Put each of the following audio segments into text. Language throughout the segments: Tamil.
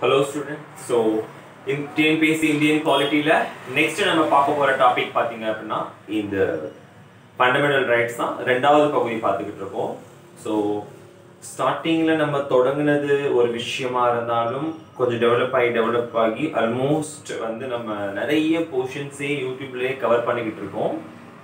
Hello student so TNPSC Indian குவாலிட்டியில் நெக்ஸ்ட் நம்ம பார்க்க போகிற டாபிக் பார்த்தீங்க அப்படின்னா இந்த ஃபண்டமெண்டல் ரைட்ஸ் தான் ரெண்டாவது பகுதி பார்த்துக்கிட்டு இருக்கோம் ஸோ ஸ்டார்டிங்கில் நம்ம தொடங்குனது ஒரு விஷயமா இருந்தாலும் கொஞ்சம் டெவலப் ஆகி டெவலப் ஆகி ஆல்மோஸ்ட் வந்து நம்ம நிறைய போர்ஷன்ஸே யூடியூப்லேயே கவர் பண்ணிக்கிட்டு இருக்கோம்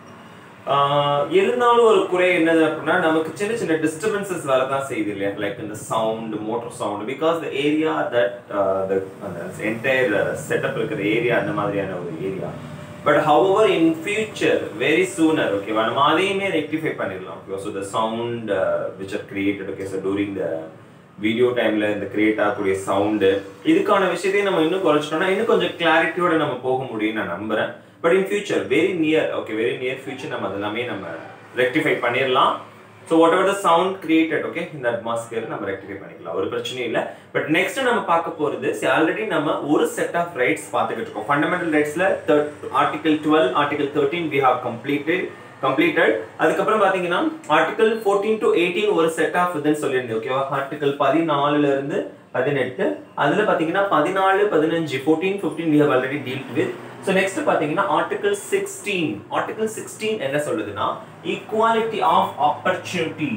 ஆஹ் இருந்தாலும் ஒரு குறை என்னது அப்படின்னா நமக்கு சின்ன சின்ன டிஸ்டர்பன்சஸ் வரதான் செய்யுது இல்லையா லைக் இந்த sound motor sound because the area that அந்த என்டையர் செட்டப் இருக்கிற ஏரியா அந்த மாதிரியான ஒரு area but our in future very sooner ஓகேவா நம்ம அதையுமே ரெக்டிஃபை பண்ணிடலாம் ஓகேவா so the sound which are created okay so during the video டைம்ல இந்த கிரியேட் ஆகக்கூடிய சவுண்டு இதுக்கான விஷயத்தையும் நம்ம இன்னும் குறைச்சிட்டோம்னா இன்னும் கொஞ்சம் கிளாரிட்டியோட நம்ம போக முடியும்னு நான் நம்புறேன் but in future very near okay very near future நம்ம அதெல்லாமே நம்ம ரெக்டிஃபை பண்ணிடலாம் so whatever the sound created okay இந்த அட்மாஸ்பியர் நம்ம ரெக்டிஃபை பண்ணிக்கலாம் ஒரு பிரச்சனையும் இல்லை பட் நெக்ஸ்ட் நம்ம பார்க்க போறது ஆல்ரெடி நம்ம ஒரு செட் ஆஃப் ரைட்ஸ் பார்த்துக்கிட்டு இருக்கோம் ஃபண்டமெண்டல் ரைட்ஸ்ல article twelve article thirteen we have completed completed அதுக்கப்புறம் பாத்தீங்கன்னா ஆர்டிகல் ஃபோர்டீன் டு எயிட்டீன் ஒரு செட் ஆஃப் இதுன்னு சொல்லியிருந்தேன் ஓகேவா ஆர்டிகல் பதினாலுல இருந்து பதினெட்டு அதுல பாத்தீங்கன்னா பதினாலு பதினஞ்சு fourteen fifteen we have already deal with so next பாத்தீங்கன்னா ஆர்டிகல் சிக்ஸ்டீன் ஆர்டிகல் சிக்ஸ்டீன் என்ன சொல்லுதுன்னா equality of opportunity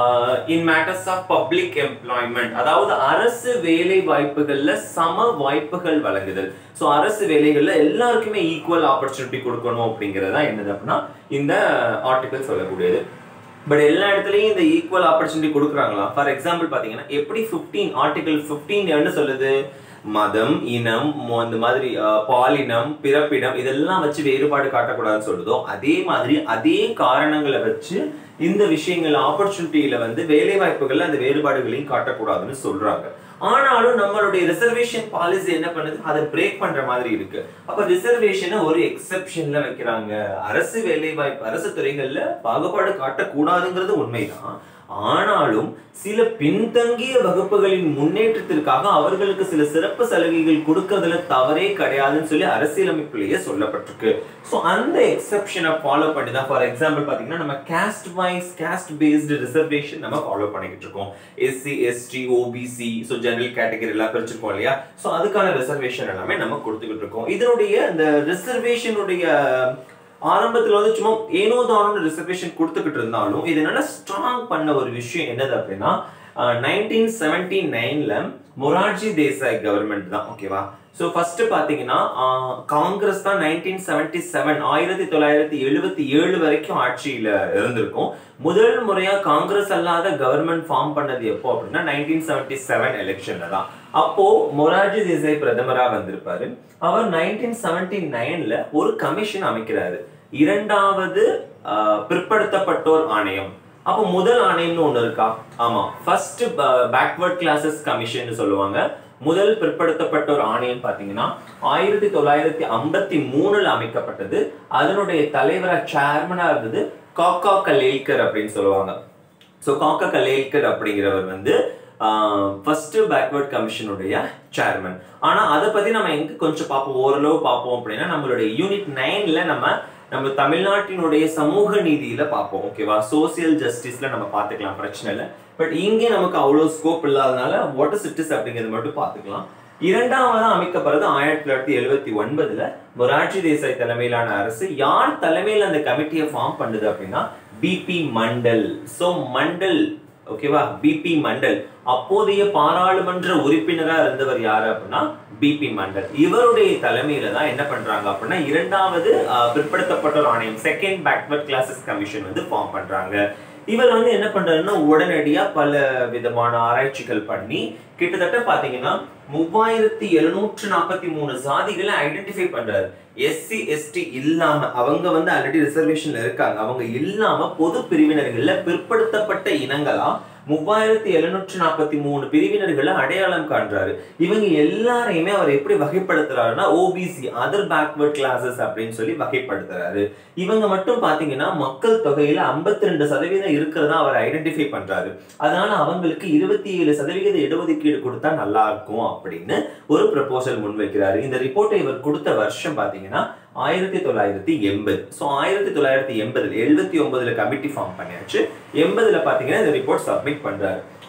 in matters of public employment அதாவது அரசு வேலை வாய்ப்புகள்ல சம வாய்ப்புகள் வழங்குதல் ஸோ அரசு வேலைகள்ல எல்லாருக்குமே ஈக்குவல் ஆப்பர்ச்சுனிட்டி கொடுக்கணும் அப்படிங்கிறது தான் என்னது அப்படின்னா இந்த ஆர்டிகல் சொல்லக்கூடியது பட் எல்லா இடத்துலயும் இந்த ஈக்குவல் ஆப்பர்ச்சுனிட்டி கொடுக்குறாங்களா ஃபார் எக்ஸாம்பிள் பாத்தீங்கன்னா எப்படி ஃபிஃப்டீன் ஆர்டிகல் ஃபிஃப்டீன் என்ன சொல்லுது மதம் இனம் அந்த மாதிரி பாலினம் பிறப்பிடம் இதெல்லாம் வச்சு வேறுபாடு காட்டக்கூடாதுன்னு சொல்லுதோ அதே மாதிரி அதே காரணங்களை வச்சு இந்த விஷயங்கள் ஆப்பர்ச்சுனிட்டியில வந்து வேலை வாய்ப்புகள்ல அந்த வேறுபாடுகளையும் காட்டக்கூடாதுன்னு சொல்றாங்க ஆனாலும் நம்மளுடைய ரிசர்வேஷன் பாலிசி என்ன பண்ணுது அதை பிரேக் பண்ற மாதிரி இருக்கு அப்ப ரிசர்வேஷனை ஒரு எக்ஸெப்ஷன்ல வைக்கிறாங்க அரசு வேலை வாய்ப்பு அரசு துறைகள்ல பாகுபாடு காட்டக்கூடாதுங்கிறது உண்மைதான் ஆனாலும் சில பின்தங்கிய வகுப்புகளின் முன்னேற்றத்திற்காக அவர்களுக்கு சில சிறப்பு சலுகைகள் கொடுக்கறதுல தவறே கிடையாதுன்னு சொல்லி அரசியலமைப்புலயே சொல்லப்பட்டிருக்கு ஸோ அந்த எக்ஸப்ஷனை ஃபாலோ பண்ணி தான் ஃபார் எக்ஸாம்பிள் பார்த்தீங்கன்னா நம்ம caste wise caste based reservation நம்ம ஃபாலோ பண்ணிக்கிட்டு இருக்கோம் SC ST OBC so general category எல்லாம் பிரிச்சிருக்கோம் இல்லையா ஸோ அதுக்கான ரிசர்வேஷன் எல்லாமே நம்ம கொடுத்துக்கிட்டு இருக்கோம் இதனுடைய இந்த ரிசர்வேஷனுடைய ஆரம்பத்துல வந்து சும்மா ஏனோ தானோன்னு ரிசர்வேஷன் கொடுத்துக்கிட்டு இருந்தாலும் இது நல்லா ஸ்ட்ராங் பண்ண ஒரு விஷயம் என்னது அப்படின்னா நைன்டீன் செவன்டி நைன்ல மொரார்ஜி தேசாய் கவர்மெண்ட் தான் ஓகேவா ஸோ ஃபர்ஸ்ட் பார்த்தீங்கன்னா காங்கிரஸ் தான் நைன்டீன் செவன்டி செவன் ஆயிரத்தி தொள்ளாயிரத்தி எழுபத்தி ஏழு வரைக்கும் ஆட்சியில இருந்திருக்கும் முதல் முறையா காங்கிரஸ் அல்லாத கவர்மெண்ட் ஃபார்ம் பண்ணது எப்போ அப்படின்னா நைன்டீன் செவன்டி செவன் எலெக்ஷன்ல தான் அப்போ மொரார்ஜி தேசாய் பிரதமரா வந்திருப்பாரு அவர் நைன்டீன் செவன்டி நைன்ல ஒரு கமிஷன் அமைக்கிறாரு இரண்டாவது பிற்படுத்தப்பட்டோர் ஆணையம் அப்போ முதல் ஆணையம்னு ஒண்ணு இருக்கா ஆமா ஃபர்ஸ்ட் பேக்வர்ட் கிளாஸஸ் கமிஷன் சொல்லுவாங்க முதல் பிற்படுத்தப்பட்டோர் ஆணையம் பாத்தீங்கன்னா ஆயிரத்தி தொள்ளாயிரத்தி ஐம்பத்தி மூணுல அமைக்கப்பட்டது அதனுடைய தலைவரா சேர்மனா இருந்தது காக்கா கலேல்கர் அப்படின்னு சொல்லுவாங்க ஸோ காக்கா கலேல்கர் அப்படிங்கிறவர் வந்து ஃபர்ஸ்ட் பேக்வர்ட் கமிஷனுடைய சேர்மன் ஆனா அதை பத்தி நம்ம எங்க கொஞ்சம் பார்ப்போம் ஓரளவு பார்ப்போம் அப்படின்னா நம்மளுடைய யூனிட் நைன்ல நம்ம நம்ம தமிழ்நாட்டினுடைய சமூக நீதியில பார்ப்போம் ஓகேவா சோசியல் ஜஸ்டிஸ்ல நம்ம பார்த்துக்கலாம் பிரச்சனை இல்லை பட் இங்கே நமக்கு அவ்வளோ ஸ்கோப் இல்லாதனால வாட் இஸ் இட் இஸ் அப்படிங்கிறது மட்டும் பார்த்துக்கலாம் இரண்டாவதா அமைக்கப்படுறது ஆயிரத்தி தொள்ளாயிரத்தி எழுபத்தி ஒன்பதுல மொரார்ஜி தேசாய் தலைமையிலான அரசு யார் தலைமையில் அந்த கமிட்டியை ஃபார்ம் பண்ணுது அப்படின்னா பிபி மண்டல் சோ மண்டல் ஓகேவா பிபி மண்டல் அப்போதைய பாராளுமன்ற உறுப்பினரா இருந்தவர் யாரு அப்படின்னா பிபி மண்டல் இவருடைய தலைமையில தான் என்ன பண்றாங்க அப்படின்னா இரண்டாவது பிற்படுத்தப்பட்டோர் ஆணையம் செகண்ட் பேக்வர்ட் கிளாஸஸ் கமிஷன் வந்து ஃபார்ம் பண்றாங்க இவர் வந்து என்ன பண்றாருன்னா உடனடியா பல விதமான ஆராய்ச்சிகள் பண்ணி கிட்டத்தட்ட பாத்தீங்கன்னா மூவாயிரத்தி எழுநூற்று நாற்பத்தி மூணு சாதிகளை ஐடென்டிஃபை பண்றாரு எஸ்சி எஸ்டி இல்லாம அவங்க வந்து ஆல்ரெடி ரிசர்வேஷன்ல இருக்காங்க அவங்க இல்லாம பொது பிரிவினர்கள்ல பிற்படுத்தப்பட்ட இனங்களா மூவாயிரத்தி எழுநூற்று நாற்பத்தி மூணு பிரிவினர்களை அடையாளம் காண்றாரு இவங்க எல்லாரையுமே அவர் எப்படி வகைப்படுத்துறாருன்னா ஓபிசி அதர் பேக்வர்ட் கிளாஸஸ் அப்படின்னு சொல்லி வகைப்படுத்துறாரு இவங்க மட்டும் பாத்தீங்கன்னா மக்கள் தொகையில ஐம்பத்தி ரெண்டு சதவீதம் இருக்கிறதா அவர் ஐடென்டிஃபை பண்றாரு அதனால அவங்களுக்கு இருபத்தி ஏழு சதவிகித இடஒதுக்கீடு கொடுத்தா நல்லா இருக்கும் அப்படின்னு ஒரு ப்ரப்போசல் முன்வைக்கிறாரு இந்த ரிப்போர்ட்டை இவர் கொடுத்த வருஷம் பாத்தீங்கன்னா ஆயிரத்தி தொள்ளாயிரத்தி எண்பது ஸோ ஆயிரத்தி தொள்ளாயிரத்தி எண்பதுல எழுபத்தி ஒன்பதுல கமிட்டி ஃபார்ம் பண்ணியாச்சு எண்பதுல பாத்தீங்கன்னா இந்த ரிப்போர்ட் சப்மிட் பண்றாரு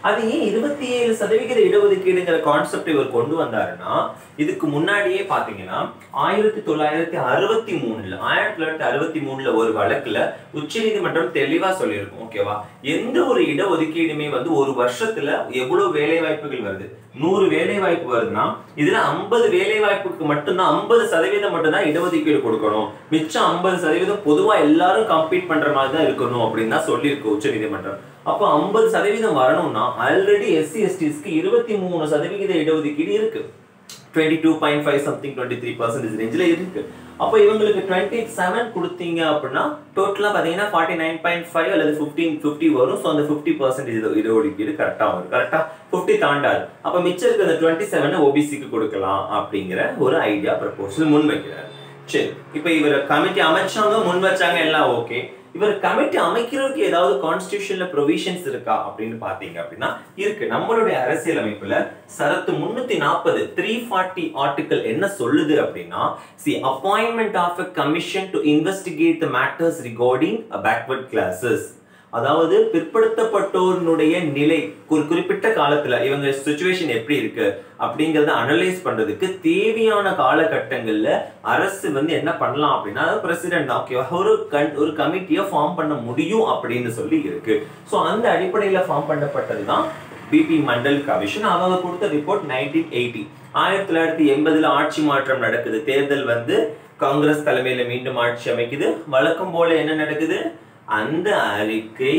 அது ஏன் இருபத்தி ஏழு சதவிகித இடஒதுக்கீடுங்கிற கான்செப்ட் இவர் கொண்டு வந்தாருன்னா இதுக்கு முன்னாடியே பாத்தீங்கன்னா ஆயிரத்தி தொள்ளாயிரத்தி அறுபத்தி மூணுல ஆயிரத்தி தொள்ளாயிரத்தி அறுபத்தி மூணுல ஒரு வழக்குல உச்சநீதிமன்றம் தெளிவா சொல்லியிருக்கும் ஓகேவா எந்த ஒரு இடஒதுக்கீடுமே வந்து ஒரு வருஷத்துல எவ்வளவு வேலை வாய்ப்புகள் வருது நூறு வேலை வாய்ப்பு வருதுன்னா இதுல ஐம்பது வேலை வாய்ப்புக்கு மட்டும்தான் ஐம்பது சதவீதம் மட்டும்தான் இடஒதுக்கீடு கொடுக்கணும் மிச்சம் ஐம்பது சதவீதம் பொதுவா எல்லாரும் கம்பீட் பண்ற மாதிரி தான் இருக்கணும் அப்படின்னு தான் சொல்லியிருக்கு உச்சநீதிமன்றம் அப்போ ஐம்பது சதவீதம் வரணும்னா ஆல்ரெடி எஸ்சி எஸ்டிஸ்க்கு இருபத்தி மூணு சதவிகித இடஒதுக்கீடு இருக்கு twenty two point five something twenty three percentage ரேஞ்சில் இருக்கு அப்போ இவங்களுக்கு டுவெண்ட்டி செவன் கொடுத்தீங்க அப்படின்னா டோட்டலாக பார்த்தீங்கன்னா ஃபார்ட்டி நைன் பாயிண்ட் ஃபைவ் அல்லது ஃபிஃப்டீன் ஃபிஃப்டி வரும் ஸோ அந்த ஃபிஃப்டி பர்சன்டேஜ் இடஒதுக்கீடு கரெக்டாக வரும் கரெக்டாக ஃபிஃப்டி தாண்டாது அப்போ மிச்சம் இருக்க அந்த டுவெண்ட்டி செவனை ஓபிசிக்கு கொடுக்கலாம் அப்படிங்கிற ஒரு ஐடியா ப்ரப்போசல் முன்வைக்கிறார் சரி இப்போ இவர் கமிட்டி அமைச்சாங்க முன் வச்சாங்க எல்லாம் ஓகே இவர் கமிட்டி அமைக்கிறதுக்கு ஏதாவது கான்ஸ்டியூஷன்ல ப்ரொவிஷன்ஸ் இருக்கா அப்படின்னு பாத்தீங்க அப்படின்னா இருக்கு நம்மளுடைய அரசியல் அமைப்புல சரத்து முன்னூத்தி நாற்பது த்ரீ ஃபார்ட்டி ஆர்டிகல் என்ன சொல்லுது அப்படின்னா C appointment of a commission to investigate the matters regarding backward classes அதாவது பிற்படுத்தப்பட்டோருடைய நிலை ஒரு குறிப்பிட்ட காலத்துல இவங்க சுச்சுவேஷன் எப்படி இருக்கு அப்படிங்கறத அனலைஸ் பண்றதுக்கு தேவையான காலகட்டங்கள்ல அரசு வந்து என்ன பண்ணலாம் அப்படின்னா பிரசிடென்ட் தான் ஓகேவா ஒரு கண் ஒரு கமிட்டியை ஃபார்ம் பண்ண முடியும் அப்படின்னு சொல்லி இருக்கு ஸோ அந்த அடிப்படையில ஃபார்ம் பண்ணப்பட்டது தான் பிபி மண்டல் கமிஷன் அவங்க கொடுத்த ரிப்போர்ட் நைன்டீன் எயிட்டி ஆயிரத்தி தொள்ளாயிரத்தி எண்பதுல ஆட்சி மாற்றம் நடக்குது தேர்தல் வந்து காங்கிரஸ் தலைமையில மீண்டும் ஆட்சி அமைக்குது வழக்கம் போல என்ன நடக்குது அந்த அறிக்கை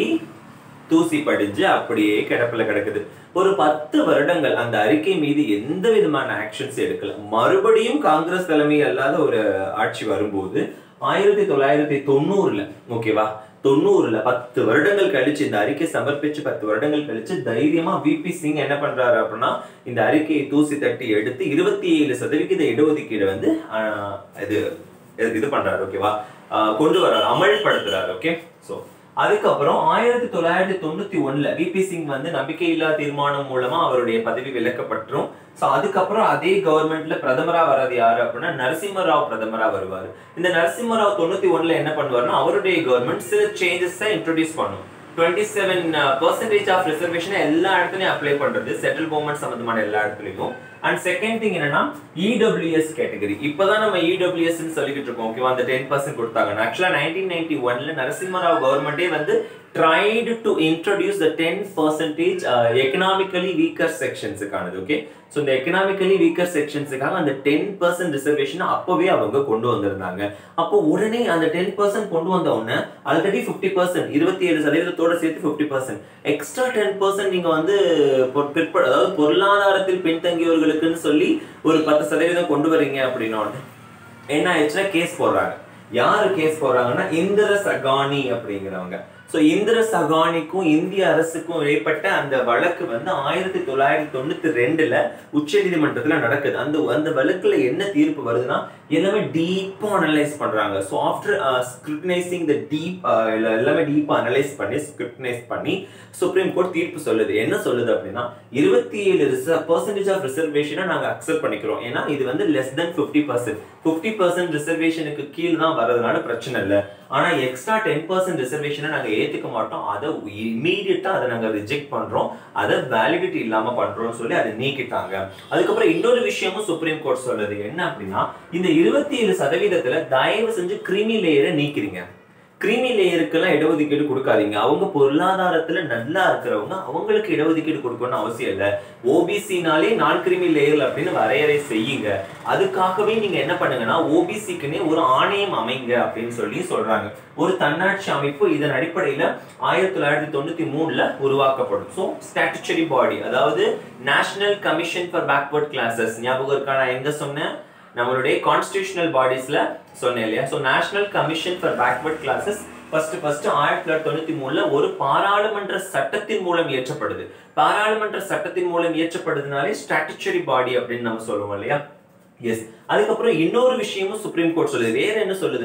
தூசி படிஞ்சு அப்படியே கிடப்புல கிடக்குது ஒரு பத்து வருடங்கள் அந்த அறிக்கை மீது எந்த விதமான ஆக்ஷன்ஸ் எடுக்கல மறுபடியும் காங்கிரஸ் தலைமை அல்லாத ஒரு ஆட்சி வரும்போது ஆயிரத்தி தொள்ளாயிரத்தி தொண்ணூறுல ஓகேவா தொண்ணூறுல பத்து வருடங்கள் கழிச்சு இந்த அறிக்கை சமர்ப்பிச்சு பத்து வருடங்கள் கழிச்சு தைரியமா விபி சிங் என்ன பண்றாரு அப்படின்னா இந்த அறிக்கையை தூசி தட்டி எடுத்து இருபத்தி ஏழு சதவிகித இடஒதுக்கீடு வந்து ஆஹ், இது இது பண்றாரு ஓகேவா ஆஹ், கொண்டு வர்றாரு அமல்படுத்துறாரு ஓகே சோ அதுக்கப்புறம் ஆயிரத்தி தொள்ளாயிரத்தி தொண்ணூத்தி ஒண்ணுல விபி சிங் வந்து நம்பிக்கையில்லா தீர்மானம் மூலமா அவருடைய பதவி விலக்கப்பட்டுரும் சோ அதுக்கப்புறம் அதே கவர்மெண்ட்ல பிரதமரா வர்றது யாரு அப்படின்னா நரசிம்ம ராவ் பிரதமரா வருவாரு இந்த நரசிம்ம ராவ் தொண்ணூத்தி ஒண்ணுல என்ன பண்ணுவாருன்னா அவருடைய கவர்மெண்ட் சில சேஞ்சஸ் இன்ட்ரோடியூஸ் பண்ணும் டுவெண்ட்டி செவன் பர்சன்டேஜ் ஆஃப் ரிசர்வேஷனை எல்லா இடத்துலயும் அப்ளை பண்றது சென்ட்ரல் கவர்மெண்ட் சம்பந்தமான எல்லா இடத்துலயும் அண்ட் செகண்ட் திங் என்னன்னா இடபிள்யூஎஸ் கேட்டகரி இப்பதான் நம்ம இடபிள்யூஎஸ் சொல்லிக்கிட்டு இருக்கோம் ஓகேவா அந்த டென் பர்சன்ட் கொடுத்தாங்க ஆக்சுவலா நைன்டீன் நைன்டி ஒன்ல நரசிம்மராவ் கவர்மெண்டே வந்து tried to introduce the 10 percentage uh, economically weaker sectionsக்கானது ஓகே ஸோ இந்த எக்கனாமிக்கலி வீக்கர் செக்ஷன்ஸுக்காக அந்த டென் பர்சன்ட் ரிசர்வேஷன் அப்பவே அவங்க கொண்டு வந்திருந்தாங்க அப்போ உடனே அந்த டென் பர்சன்ட் கொண்டு வந்த உடனே ஆல்ரெடி ஃபிஃப்டி பர்சன்ட் இருபத்தி ஏழு சதவீதத்தோட சேர்த்து fifty percent extra ten percent நீங்க வந்து பொ- பிற்ப அதாவது பொருளாதாரத்தில் பின்தங்கியவர்களுக்குன்னு சொல்லி ஒரு பத்து சதவீதம் கொண்டு வரீங்க அப்படின்னா உடனே என்ன ஆயிடுச்சுன்னா கேஸ் போடுறாங்க யாரு கேஸ் போடுறாங்கன்னா இந்திர சகானி அப்படிங்கிறவங்க சோ இந்திர சகானிக்கும் இந்திய அரசுக்கும் இடைப்பட்ட அந்த வழக்கு வந்து ஆயிரத்தி தொள்ளாயிரத்தி தொண்ணூத்தி ரெண்டுல உச்ச நீதிமன்றத்துல நடக்குது அந்த அந்த வழக்குல என்ன தீர்ப்பு வருதுன்னா எல்லாமே டீப்பா அனலைஸ் பண்றாங்க so after scrutinising the deep எல்லாமே டீப்பா அனலைஸ் பண்ணி ஸ்க்ரூட்டனைஸ் பண்ணி சுப்ரீம் கோர்ட் தீர்ப்பு சொல்லுது என்ன சொல்லுது அப்படின்னா இருபத்தி ஏழு பர்சன்டேஜ் ஆஃப் ரிசர்வேஷனை நாங்க அக்செப்ட் பண்ணிக்கிறோம் ஏன்னா இது வந்து less than fifty percent fifty percent ரிசர்வேஷனுக்கு கீழ் தான் வர்றதுனால பிரச்சனை இல்லை ஆனா எக்ஸ்ட்ரா டென் பர்சன்ட் ரிசர்வேஷனை நாங்க ஏத்துக்க மாட்டோம் அதை இம்மீடியட்டா அதை நாங்க ரிஜெக்ட் பண்றோம் அதை வேலிடிட்டி இல்லாம பண்றோம்னு சொல்லி அதை நீக்கிட்டாங்க அதுக்கப்புறம் இன்னொரு விஷயமும் சுப்ரீம் கோர்ட் சொல்லுது என்ன அப்படின்னா இந்த இருபத்தி ஏழு சதவீதத்துல தயவு செஞ்சு கிரிமி லேயரை நீக்கிறீங்க கிரீமி லேயருக்கெல்லாம் இடஒதுக்கீடு கொடுக்காதீங்க அவங்க பொருளாதாரத்துல நல்லா இருக்கிறவங்க அவங்களுக்கு இடஒதுக்கீடு கொடுக்கணும்னு அவசியம் இல்லை ஓபிசினாலே நான் கிரிமி லேயர் அப்படின்னு வரையறை செய்யுங்க அதுக்காகவே நீங்க என்ன பண்ணுங்கன்னா ஓபிசிக்குன்னே ஒரு ஆணையம் அமைங்க அப்படின்னு சொல்லி சொல்றாங்க ஒரு தன்னாட்சி அமைப்பு இதன் அடிப்படையில ஆயிரத்தி தொள்ளாயிரத்தி தொண்ணூத்தி மூணுல உருவாக்கப்படும் ஸோ ஸ்டாட்டுச்சரி பாடி அதாவது national commission for backward classes ஞாபகம் இருக்கா நான் எங்க சொன்னேன் நம்மளுடைய கான்ஸ்டியூஷனல் பாடிஸ்ல சொன்னேன் இல்லையா so national commission for backward classes first first ஆயிரத்தி தொள்ளாயிரத்தி தொண்ணூத்தி மூணுல ஒரு பாராளுமன்ற சட்டத்தின் மூலம் இயற்றப்படுது பாராளுமன்ற சட்டத்தின் மூலம் இயற்றப்படுதுனாலே ஸ்டாட்டுச்சரி பாடி அப்படின்னு நம்ம சொல்லுவோம் இல்லையா எஸ் அதுக்கப்புறம் இன்னொரு விஷயமும் சுப்ரீம் கோர்ட் சொல்லுது வேற என்ன சொல்லுதுன்னா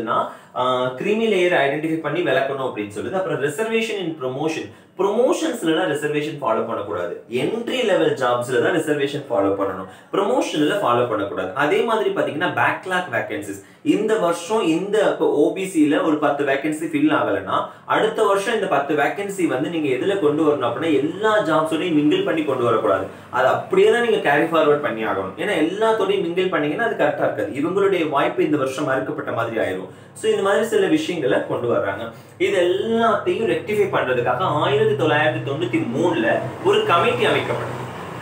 கிரீமி லேயர் ஐடென்டிஃபை பண்ணி விளக்கணும் அப்படின்னு சொல்லுது அப்புறம் ரிசர்வேஷன் இன் ப்ரொமோஷன் ப்ரொமோஷன்ஸ்ல ரிசர்வேஷன் ஃபாலோ பண்ணக்கூடாது என்ட்ரி லெவல் ஜாப்ஸ்ல தான் ரிசர்வேஷன் ஃபாலோ பண்ணணும் ப்ரொமோஷன்ல ஃபாலோ பண்ணக்கூடாது அதே மாதிரி பாத்தீங்கன்னா பேக்லாக் வேகன்சிஸ் இந்த வருஷம் இந்த இப்போ ஓபிசியில ஒரு பத்து வேகன்சி ஃபில் ஆகலைன்னா அடுத்த வருஷம் இந்த பத்து வேகன்சி வந்து நீங்க எதுல கொண்டு வரணும் அப்படின்னா எல்லா ஜாப்ஸோடையும் மிங்கிள் பண்ணி கொண்டு வரக்கூடாது அது அப்படியே தான் நீங்க கேரி ஃபார்வர்ட் பண்ணி ஆகணும் ஏன்னா எல்லாத்தோடையும் மிங்கிள் பண்ணீங்கன்னா அது கரெக்டா இருக்காது இவங்களுடைய வாய்ப்பு இந்த வருஷம் மறுக்கப்பட்ட மாதிரி ஆயிரும் ஸோ இந்த மாதிரி சில விஷயங்களை கொண்டு வர்றாங்க இது எல்லாத்தையும் ரெக்டிஃபை பண்றதுக்காக ஆயிரத்தி தொள்ளாயிரத்தி தொண்ணூத்தி மூணுல ஒரு கமிட்டி அமைக்கப்படும்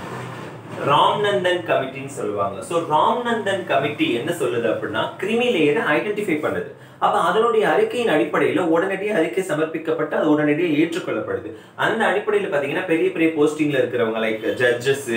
ராம்நந்தன் கமிட்டின்னு சொல்லுவாங்க ஸோ ராம்நந்தன் கமிட்டி என்ன சொல்லுது அப்படின்னா கிரிமி லேயரை ஐடென்டிஃபை பண்ணுது அப்ப அதனுடைய அறிக்கையின் அடிப்படையில உடனடியாக அறிக்கை சமர்ப்பிக்கப்பட்டு அது உடனடியாக ஏற்றுக்கொள்ளப்படுது அந்த அடிப்படையில பாத்தீங்கன்னா பெரிய பெரிய போஸ்டிங்ல இருக்கிறவங்க லைக் ஜட்ஜஸ்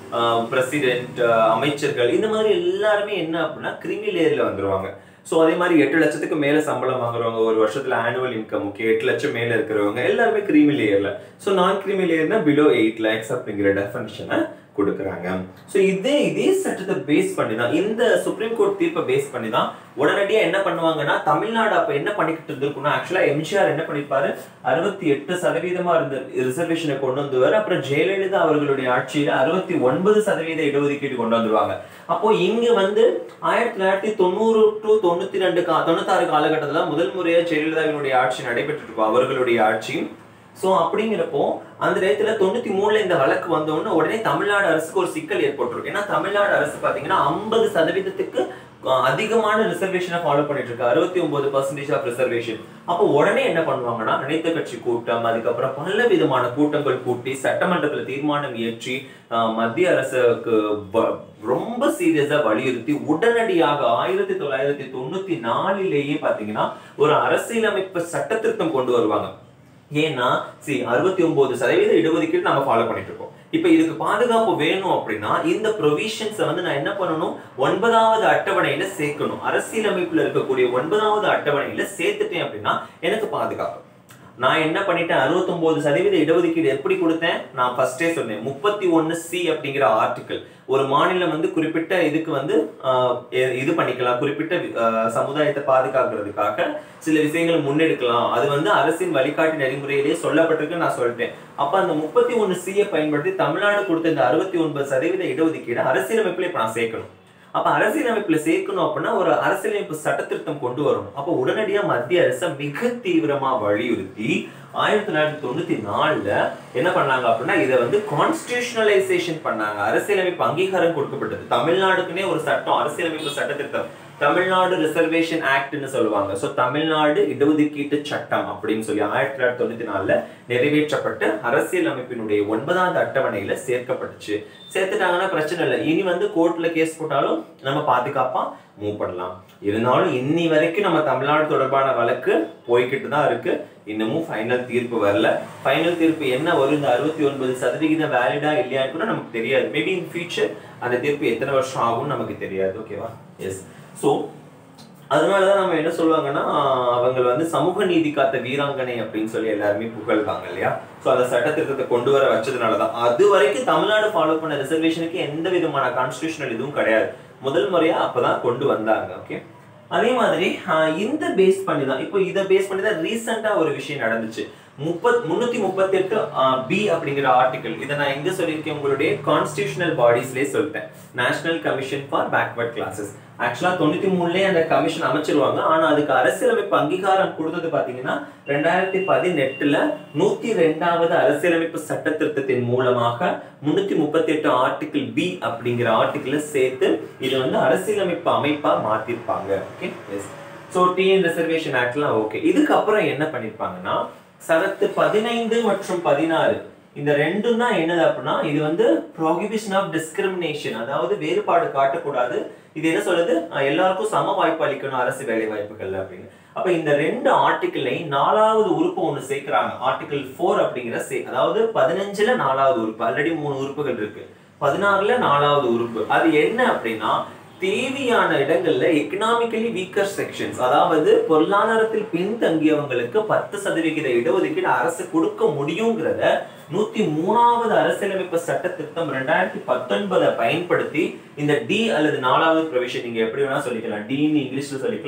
பிரசிடென்ட் அமைச்சர்கள் இந்த மாதிரி எல்லாருமே என்ன அப்படின்னா கிரிமி லேயர்ல வந்துருவாங்க ஸோ அதே மாதிரி எட்டு லட்சத்துக்கு மேல சம்பளம் வாங்குறவங்க ஒரு வருஷத்துல ஆனுவல் இன்கம் ஓகே எட்டு லட்சம் மேல இருக்கிறவங்க எல்லாருமே கிரீமி லேயர்ல ஸோ நான் கிரீமி லேயர்னா பிலோ எயிட் லேக்ஸ் அப்படிங்கிற டெஃபனிஷனை கொடுக்குறாங்க ஸோ இதே இதே சட்டத்தை பேஸ் பண்ணி தான் இந்த சுப்ரீம் கோர்ட் தீர்ப்பை பேஸ் பண்ணி தான் உடனடியாக என்ன பண்ணுவாங்கன்னா தமிழ்நாடு அப்போ என்ன பண்ணிக்கிட்டு இருந்திருக்குன்னா ஆக்சுவலாக எம்ஜிஆர் என்ன பண்ணிருப்பாரு அறுபத்தி எட்டு சதவீதமா இருந்த ரிசர்வேஷனை கொண்டு வந்துவார் அப்புறம் ஜெயலலிதா அவர்களுடைய ஆட்சியில அறுபத்தி ஒன்பது சதவீத இடஒதுக்கீடு கொண்டு வந்துருவாங்க அப்போ இங்க வந்து ஆயிரத்தி தொள்ளாயிரத்தி தொண்ணூறு டு தொண்ணூத்தி ரெண்டு கா தொண்ணூத்தாறு காலகட்டத்துல முதல் முறையா ஜெயலலிதாவினுடைய ஆட்சி நடைபெற்று இருக்கும் அவர்களுடைய ஆட்சியும் ஸோ அப்படிங்கிறப்போ அந்த நேரத்துல தொண்ணூத்தி மூணுல இந்த வழக்கு வந்தோடனே உடனே தமிழ்நாடு அரசுக்கு ஒரு சிக்கல் ஏற்பட்டிருக்கு ஏன்னா தமிழ்நாடு அரசு பாத்தீங்கன்னா ஐம்பது சதவீதத்துக்கு அஹ், அதிகமான ரிசர்வேஷனை ஃபாலோ பண்ணிட்டு இருக்கு அறுபத்தி ஒன்பது பர்சன்டேஜ் ஆஃப் ரிசர்வேஷன் அப்போ உடனே என்ன பண்ணுவாங்கன்னா அனைத்து கட்சி கூட்டம் அதுக்கப்புறம் பல விதமான கூட்டங்கள் கூட்டி சட்டமன்றத்துல தீர்மானம் இயற்றி அஹ், மத்திய அரசுக்கு வ- ரொம்ப சீரியஸா வலியுறுத்தி உடனடியாக ஆயிரத்தி தொள்ளாயிரத்தி தொண்ணூத்தி நாலிலேயே பாத்தீங்கன்னா ஒரு அரசியலமைப்பு சட்டத்திருத்தம் கொண்டு வருவாங்க ஏன்னா சி அறுபத்தி ஒன்பது சதவீத இடஒதுக்கீடு நம்ம ஃபாலோ பண்ணிட்டு இருக்கோம் இப்ப இதுக்கு பாதுகாப்பு வேணும் அப்படின்னா இந்த ப்ரொவிஷன்ஸை வந்து நான் என்ன பண்ணணும் ஒன்பதாவது அட்டவணையில சேர்க்கணும் அரசியலமைப்புல இருக்கக்கூடிய ஒன்பதாவது அட்டவணையில சேர்த்துட்டேன் அப்படின்னா எனக்கு பாதுகாப்பு நான் என்ன பண்ணிட்டேன் 69% சதவீத இடஒதுக்கீடு எப்படி கொடுத்தேன் நான் ஃபர்ஸ்டே சொன்னேன் முப்பத்தி ஒன்னு சி அப்படிங்கிற ஆர்டிக்கல் ஒரு மாநிலம் வந்து குறிப்பிட்ட இதுக்கு வந்து ஆஹ், எ- இது பண்ணிக்கலாம் குறிப்பிட்ட ஆஹ், சமுதாயத்தை பாதுகாக்கிறதுக்காக சில விஷயங்களை முன்னெடுக்கலாம் அது வந்து அரசின் வழிகாட்டு நெறிமுறையிலேயே சொல்லப்பட்டிருக்கு நான் சொல்லிட்டேன் அப்ப அந்த முப்பத்தி ஒன்னு சியை பயன்படுத்தி தமிழ்நாடு கொடுத்த இந்த அறுபத்தி ஒன்பது சதவீத இடஒதுக்கீடு அரசியலமைப்புல இப்ப நான் சேர்க்கணும் அப்ப அரசியலமைப்புல சேர்க்கணும் அப்படின்னா ஒரு அரசியலமைப்பு சட்டத்திருத்தம் கொண்டு வரணும் அப்ப உடனடியா மத்திய அரசை மிக தீவிரமா வலியுறுத்தி ஆயிரத்தி தொள்ளாயிரத்தி தொண்ணூத்தி நாலுல என்ன பண்ணாங்க அப்படின்னா இதை வந்து கான்ஸ்டியூஷனலைசேஷன் பண்ணாங்க அரசியலமைப்பு அங்கீகாரம் கொடுக்கப்பட்டது தமிழ்நாடுக்குன்னே ஒரு சட்டம் அரசியலமைப்பு சட்டத்திருத்தம் தமிழ்நாடு ரிசர்வேஷன் ஆக்ட்னு சொல்லுவாங்க சோ தமிழ்நாடு இடஒதுக்கீட்டு சட்டம் அப்படின்னு சொல்லி ஆயிரத்தி தொள்ளாயிரத்தி தொண்ணூத்தி நாலுல நிறைவேற்றப்பட்டு அரசியல் அமைப்பினுடைய ஒன்பதாவது அட்டவணையில சேர்க்கப்பட்டுச்சு சேர்த்துட்டாங்கன்னா பிரச்சனை இல்லை இனி வந்து கோர்ட்ல கேஸ் போட்டாலும் நம்ம பாதுகாப்பா மூவ் பண்ணலாம் இருந்தாலும் இன்னி வரைக்கும் நம்ம தமிழ்நாடு தொடர்பான வழக்கு போய்கிட்டு தான் இருக்கு இன்னமும் ஃபைனல் தீர்ப்பு வரல ஃபைனல் தீர்ப்பு என்ன வரும் இந்த அறுபத்தி ஒன்பது சதவிகிதம் வேலிடா இல்லையான்னு கூட நமக்கு தெரியாது மேபி இன் ஃபியூச்சர் அந்த தீர்ப்பு எத்தனை வருஷம் ஆகும்னு நமக்கு தெரியாது ஓகேவா எஸ் ஸோ அதனாலதான் நம்ம என்ன சொல்லுவாங்கன்னா அவங்க வந்து சமூக நீதி காத்த வீராங்கனை அப்படின்னு சொல்லி எல்லாருமே புகழ்வாங்க இல்லையா சோ அந்த சட்டத்திருத்தத்தை கொண்டு வர வச்சதுனாலதான் அது வரைக்கும் தமிழ்நாடு ஃபாலோ பண்ண ரிசர்வேஷனுக்கு எந்த விதமான கான்ஸ்டியூஷனல் இதுவும் கிடையாது முதல் முறையா அப்பதான் கொண்டு வந்தாங்க ஓகே அதே மாதிரி ஆஹ், இந்த பேஸ் பண்ணி தான் இப்போ இதை பேஸ் பண்ணி தான் ரீசெண்டா ஒரு விஷயம் நடந்துச்சு முப்பத் முன்னூத்தி முப்பத்தி எட்டு பி அப்படிங்கிற ஆர்டிகல் இதை நான் எங்க சொல்லியிருக்கேன் உங்களுடைய கான்ஸ்டியூஷனல் பாடிஸ்லேயே சொல்லிட்டேன் national commission for backward classes actually தொண்ணூத்தி மூணுலயே அந்த கமிஷன் அமைச்சிருவாங்க ஆனா அதுக்கு அரசியலமைப்பு அங்கீகாரம் கொடுத்தது பாத்தீங்கன்னா ரெண்டாயிரத்தி பதினெட்டுல நூத்தி ரெண்டாவது அரசியலமைப்பு சட்ட திருத்தத்தின் மூலமாக முன்னூத்தி முப்பத்தி எட்டு ஆர்டிகிள் பி அப்படிங்கிற ஆர்டிகிள சேர்த்து இது வந்து அரசியலமைப்பு அமைப்பா மாத்திருப்பாங்க okay yes so TN reservation ஆக்ட்லாம் ஓகே இதுக்கப்புறம் என்ன பண்ணிருப்பாங்கன்னா சரத்து பதினைந்து மற்றும் பதினாறு இந்த ரெண்டும் தான் என்னது அப்படின்னா இது வந்து ப்ராகிபிஷன் ஆஃப் டிஸ்கிரிமினேஷன் அதாவது வேறுபாடு காட்டக்கூடாது இது என்ன சொல்லுது அஹ் எல்லாருக்கும் சம வாய்ப்பு அளிக்கணும் அரசு வேலை வாய்ப்புகள் அப்படின்னு அப்ப இந்த ரெண்டு ஆர்டிக்கிளையும் நாலாவது உறுப்பு ஒண்ணு சேர்க்கிறாங்க ஆர்டிகிள் ஃபோர் அப்படிங்கிற சே அதாவது பதினஞ்சுல நாலாவது உறுப்பு ஆல்ரெடி மூணு உறுப்புகள் இருக்கு பதினாறுல நாலாவது உறுப்பு அது என்ன அப்படின்னா தேவையான இடங்கள்ல எக்கனாமிக்கலி வீக்கர் செக்ஷன்ஸ் அதாவது பொருளாதாரத்தில் பின்தங்கியவங்களுக்கு பத்து சதவிகித இடஒதுக்கீடு அரசு கொடுக்க முடியுங்கிறத நூத்தி மூணாவது அரசியலமைப்பு சட்ட திருத்தம் ரெண்டாயிரத்தி பத்தொன்பதை பயன்படுத்தி இந்த டி அல்லது நாலாவது ப்ரொவிஷன் நீங்க எப்படி வேணா சொல்லிக்கலாம் டின்னு இங்கிலீஷ்ல சொல்லிக்கலாம்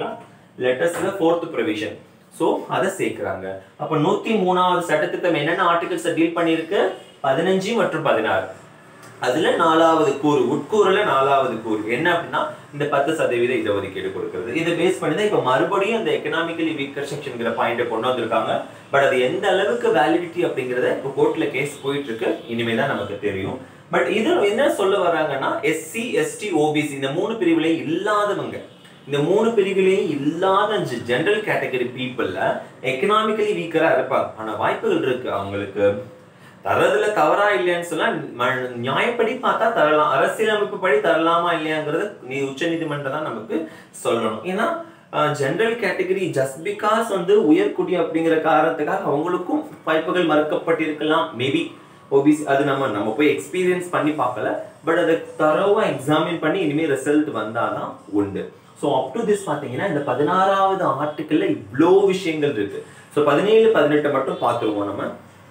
லெட்டர்ஸ்ல ஃபோர்த் ப்ரொவிஷன் ஸோ அதை சேர்க்கிறாங்க அப்போ நூத்தி மூணாவது சட்டத்திட்டம் என்னென்ன ஆர்டிகல்ஸை டீல் பண்ணியிருக்கு பதினஞ்சு மற்றும் பதினாறு அதுல நாலாவது கூறு உட்கூறுல நாலாவது கூறு என்ன அப்படின்னா இந்த பத்து சதவீத இடஒதுக்கீடு கொடுக்கிறது இதை பேஸ் பண்ணி தான் இப்போ மறுபடியும் அந்த எக்கனாமிக்கலி வீக்கர் செக்ஷன்ங்கிற பாயிண்ட்டை கொண்டு வந்திருக்காங்க பட் அது எந்த அளவுக்கு வேலிடிட்டி அப்படிங்கிறத இப்போ கோர்ட்ல கேஸ் போயிட்டு இருக்கு இனிமே தான் நமக்கு தெரியும் பட் இது என்ன சொல்ல வர்றாங்கன்னா எஸ்சி எஸ்டி ஓபிசி இந்த மூணு பிரிவுலையும் இல்லாதவங்க இந்த மூணு பிரிவுலையும் இல்லாத ஜென்ரல் கேட்டகரி பீப்புள்ல எக்கனாமிக்கலி வீக்கரா இருப்பாங்க ஆனா வாய்ப்புகள் இருக்கு அவங்களுக்கு தரதுல தவறா இல்லையான்னு சொன்னா ம- நியாயப்படி பார்த்தா தரலாம் அரசியலமைப்பு படி தரலாமா இல்லையாங்கிறது நீ உச்ச நீதிமன்றம் தான் நமக்கு சொல்லணும் ஏன்னா ஜெனரல் கேட்டகரி ஜஸ்ட் பிகாஸ் வந்து உயர்குடி அப்படிங்கிற காரணத்துக்காக அவங்களுக்கும் வாய்ப்புகள் மறுக்கப்பட்டிருக்கலாம் மேபி ஓபிசி அது நம்ம நம்ம போய் எக்ஸ்பீரியன்ஸ் பண்ணி பார்க்கல பட் அதை தரவா எக்ஸாமின் பண்ணி இனிமேல் ரிசல்ட் வந்தாதான் உண்டு ஸோ அப் டு திஸ் பார்த்தீங்கன்னா இந்த பதினாறாவது ஆர்டிக்கல்ல இவ்வளோ விஷயங்கள் இருக்கு ஸோ பதினேழு பதினெட்டு மட்டும் பார்த்துருவோம் நம்ம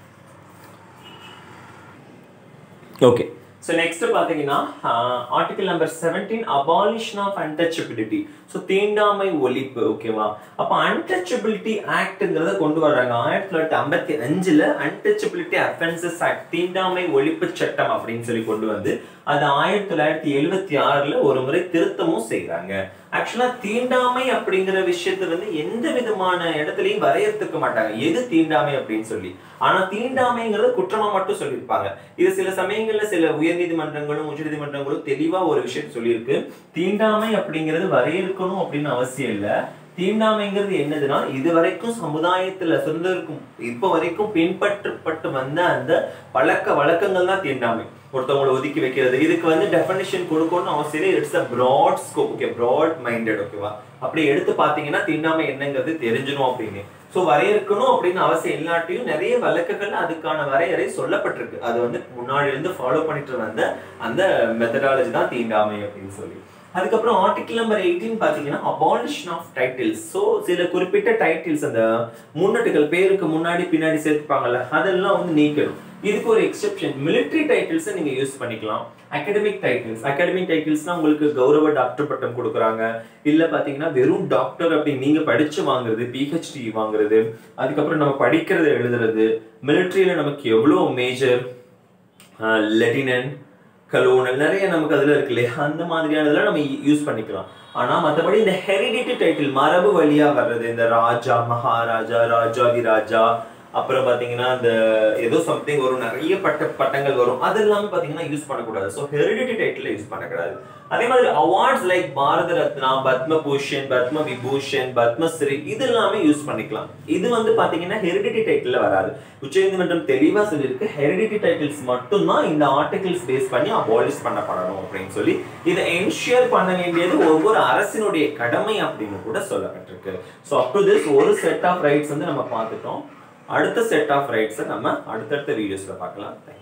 ஓகே ஸோ நெக்ஸ்ட் பார்த்தீங்கன்னா article number seventeen abolition of untouchability so தீண்டாமை ஒழிப்பு ஓகேவா அப்போ அன்டச்சபிலிட்டி ஆக்ட்ங்கிறத கொண்டு வர்றாங்க ஆயிரத்தி தொள்ளாயிரத்தி ஐம்பத்தி அஞ்சுல அன்டச்சபிலிட்டி அஃபென்சஸ் ஆக்ட் தீண்டாமை ஒழிப்பு சட்டம் அப்படின்னு சொல்லி கொண்டு வந்து அது ஆயிரத்தி தொள்ளாயிரத்தி எழுபத்தி ஆறுல ஒரு முறை திருத்தமும் செய்றாங்க ஆக்சுவலா தீண்டாமை அப்படிங்கிற விஷயத்தை வந்து எந்த விதமான இடத்துலயும் வரையறுத்துக்க மாட்டாங்க எது தீண்டாமை அப்படின்னு சொல்லி ஆனா தீண்டாமைங்கிறது குற்றமா மட்டும் சொல்லியிருப்பாங்க இது சில சமயங்கள்ல சில உயர்நீதிமன்றங்களும் உச்சநீதிமன்றங்களும் தெளிவா ஒரு விஷயம் சொல்லியிருக்கு தீண்டாமை அப்படிங்கிறது வரையறுக்கணும் அப்படின்னு அவசியம் இல்ல தீண்டாமைங்கிறது என்னதுன்னா இது வரைக்கும் சமுதாயத்துல சுதந்திரம் இப்ப வரைக்கும் பின்பற்றப்பட்டு வந்த அந்த பழக்க வழக்கங்கள் தான் தீண்டாமை ஒருத்தவங்களை ஒதுக்கி வைக்கிறது இதுக்கு வந்து டெஃபனிஷன் கொடுக்கணும்னு அவசியம் இல்லை it's a broad scope okay broad minded ஓகேவா அப்படி எடுத்து பார்த்தீங்கன்னா தீண்டாமை என்னங்கிறது தெரிஞ்சிடும் அப்படின்னு ஸோ வரையறுக்கணும் அப்படின்னு அவசியம் இல்லாட்டியும் நிறைய வழக்குகள் அதுக்கான வரையறை சொல்லப்பட்டிருக்கு அது வந்து முன்னாடி இருந்து ஃபாலோ பண்ணிட்டு வந்த அந்த மெத்தடாலஜி தான் தீண்டாமை அப்படின்னு சொல்லி அதுக்கப்புறம் ஆர்டிகிள் நம்பர் எயிட்டீன் பார்த்தீங்கன்னா அபாலிஷன் ஆஃப் டைட்டில்ஸ் ஸோ சில குறிப்பிட்ட டைட்டில்ஸ் அந்த முன்னட்டுகள் பேருக்கு முன்னாடி பின்னாடி சேர்த்துப்பாங்கல்ல அதெல்லாம் வந்து நீக்கணும் இதுக்கு ஒரு எக்ஸெப்ஷன் military டைட்டில்ஸை நீங்க யூஸ் பண்ணிக்கலாம் அகாடமிக் டைட்டில்ஸ் அகாடமிக் டைட்டில்ஸ்னா உங்களுக்கு கௌரவ டாக்டர் பட்டம் கொடுக்குறாங்க இல்ல பாத்தீங்கன்னா வெறும் டாக்டர் அப்படி நீங்க படிச்சு வாங்குறது பிஹெச்டி வாங்குறது அதுக்கப்புறம் நம்ம படிக்கிறத எழுதுறது மிலிட்ரியில நமக்கு எவ்வளோ மேஜர் லெட்டினன்ட் கலோனல் நிறைய நமக்கு அதுல இருக்கு இல்லையா அந்த மாதிரியானதெல்லாம் நம்ம யூஸ் பண்ணிக்கலாம் ஆனா மத்தபடி இந்த ஹெரிடிட்டி டைட்டில் மரபு வழியா வர்றது இந்த ராஜா மகாராஜா ராஜாதி ராஜா அப்புறம் பாத்தீங்கன்னா இந்த ஏதோ சம்திங் வரும் நிறைய பட்ட பட்டங்கள் வரும் அது எல்லாமே பாத்தீங்கன்னா யூஸ் பண்ணக்கூடாது ஸோ ஹெரிடிட்டி டைட்டில் யூஸ் பண்ணக்கூடாது அதே மாதிரி அவார்ட்ஸ் லைக் பாரத ரத்னா பத்ம பூஷன் பத்ம விபூஷன் பத்மஸ்ரீ இது எல்லாமே யூஸ் பண்ணிக்கலாம் இது வந்து பாத்தீங்கன்னா ஹெரிடிட்டி டைட்டில் வராது உச்சநீதிமன்றம் தெளிவா சொல்லியிருக்கு ஹெரிடிட்டி டைட்டில்ஸ் மட்டும்தான் இந்த ஆர்டிகிள்ஸ் பேஸ் பண்ணி அபாலிஷ் பண்ணப்படணும் அப்படின்னு சொல்லி இதை என்ஷியர் பண்ண வேண்டியது ஒவ்வொரு அரசினுடைய கடமை அப்படின்னு கூட சொல்லப்பட்டிருக்கு ஸோ அப் டு திஸ் ஒரு செட் ஆஃப் ரைட்ஸ் வந்து நம்ம பார்த்துட்டோம் அடுத்த செட் ஆஃப் ரைட்ஸை நம்ம அடுத்தடுத்த வீடியோஸ்ல பார்க்கலாம் Thank you.